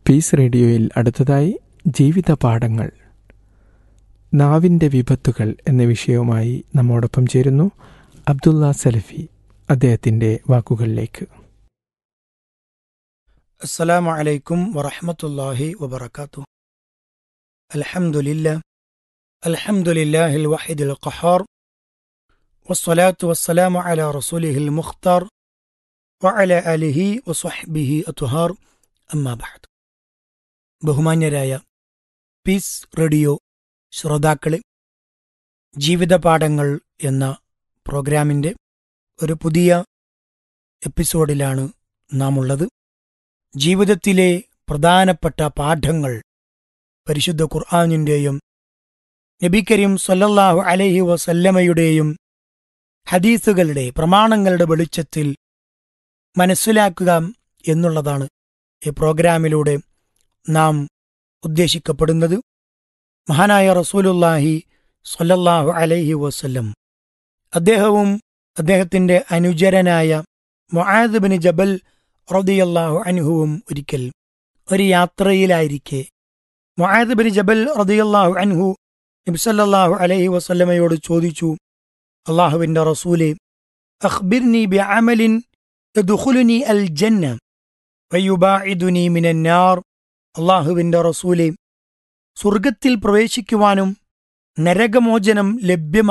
piece റേഡിയോയിൽ അടുത്തതായി ജീവിത പാഠങ്ങൾ നാവിൻ്റെ വിപത്തുകൾ എന്ന വിഷയവുമായി നമ്മോടൊപ്പം ചേരുന്നു അബ്ദുള്ള സലഫി അദ്ദേഹത്തിൻ്റെ വാക്കുകളിലേക്ക് السلام عليكم ورحمة الله وبركاته الحمد لله الحمد لله الوحيد القهار والصلاة والسلام على رسوله المختار وعلى آله وصحبه أطهار أما بعد ബഹുമാന്യരായ പീസ് റേഡിയോ ശ്രോതാക്കളെ ജീവിത പാഠങ്ങൾ എന്ന പ്രോഗ്രാമിൻ്റെ ഒരു പുതിയ എപ്പിസോഡിലാണ് നാം ഉള്ളത് ജീവിതത്തിലെ പ്രധാനപ്പെട്ട പാഠങ്ങൾ പരിശുദ്ധ ഖുർആാനിൻ്റെയും നബി കരീം സല്ലല്ലാഹു അലൈഹി വസല്ലമയുടെയും ഹദീസുകളുടെ പ്രമാണങ്ങളുടെ വെളിച്ചത്തിൽ മനസ്സിലാക്കുക എന്നുള്ളതാണ് ഈ പ്രോഗ്രാമിലൂടെ നാം ഉദ്ദേശിക്കപ്പെടുന്നത് മഹാനായ റസൂലുല്ലാഹി സല്ലല്ലാഹു അലൈഹി വസല്ലം അദ്ദേഹവും അദ്ദേഹത്തിൻ്റെ അനുചരനായ മുആദ് ബിൻ ജബൽ റദിയല്ലാഹു അൻഹുവും ഒരിക്കൽ ഒരു യാത്രയിലായിരിക്കെ മുആദ് ബിൻ ജബൽ റദിയല്ലാഹു അൻഹു നബ്സല്ലാഹു അലൈഹി വസല്ലമയോട് ചോദിച്ചു അള്ളാഹുവിൻ്റെ റസൂലെ അഖ്ബിർനി ബിഅമലിൻ യദ്ഖുലുനി അൽ ജന്ന വയുബാഇദുനി മിനന്നാർ അള്ളാഹുവിൻ്റെ റസൂലെ സ്വർഗത്തിൽ പ്രവേശിക്കുവാനും നരകമോചനം ലഭ്യമാ